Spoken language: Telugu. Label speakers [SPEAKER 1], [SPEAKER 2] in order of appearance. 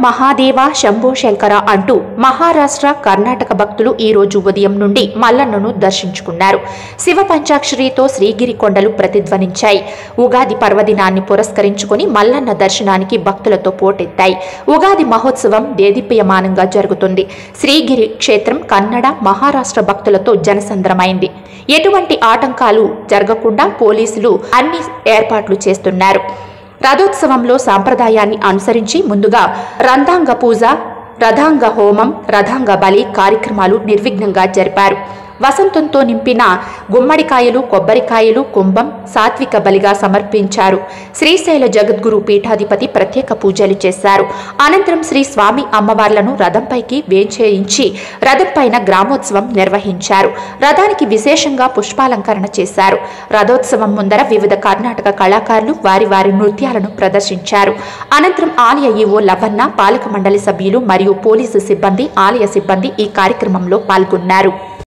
[SPEAKER 1] మహాదేవ శంభో శంకర అంటూ మహారాష్ట్ర కర్ణాటక భక్తులు ఈ రోజు ఉదయం నుండి మల్లన్నను దర్శించుకున్నారు శివ పంచాక్షరితో శ్రీగిరి కొండలు ప్రతిధ్వనించాయి ఉగాది పర్వదినాన్ని పురస్కరించుకుని మల్లన్న దర్శనానికి భక్తులతో పోటెత్తాయి ఉగాది మహోత్సవం దేదీప్యమానంగా జరుగుతుంది శ్రీగిరి క్షేత్రం కన్నడ మహారాష్ట్ర భక్తులతో జనసంద్రమైంది ఎటువంటి ఆటంకాలు జరగకుండా పోలీసులు అన్ని ఏర్పాట్లు చేస్తున్నారు రథోత్సవంలో సాంప్రదాయాన్ని అనుసరించి ముందుగా రంధాంగ పూజ రథాంగ హోమం రథాంగ బలి కార్యక్రమాలు నిర్విఘ్నంగా జరిపారు వసంతంతో నింపిన గుమ్మడికాయలు కొబ్బరికాయలు కుంభం సాత్విక బలిగా సమర్పించారు శ్రీశైల జగద్గురు పీఠాధిపతి ప్రత్యేక పూజలు చేశారు అనంతరం శ్రీ స్వామి అమ్మవార్లను రథంపైకి వేంచేయించి రథంపైన గ్రామోత్సవం నిర్వహించారు రథానికి విశేషంగా పుష్పాలంకరణ చేశారు రథోత్సవం ముందర వివిధ కర్ణాటక కళాకారులు వారి వారి నృత్యాలను ప్రదర్శించారు అనంతరం ఆలయ ఈవో లవన్న పాలక మండలి సభ్యులు మరియు పోలీసు సిబ్బంది ఆలయ సిబ్బంది ఈ కార్యక్రమంలో పాల్గొన్నారు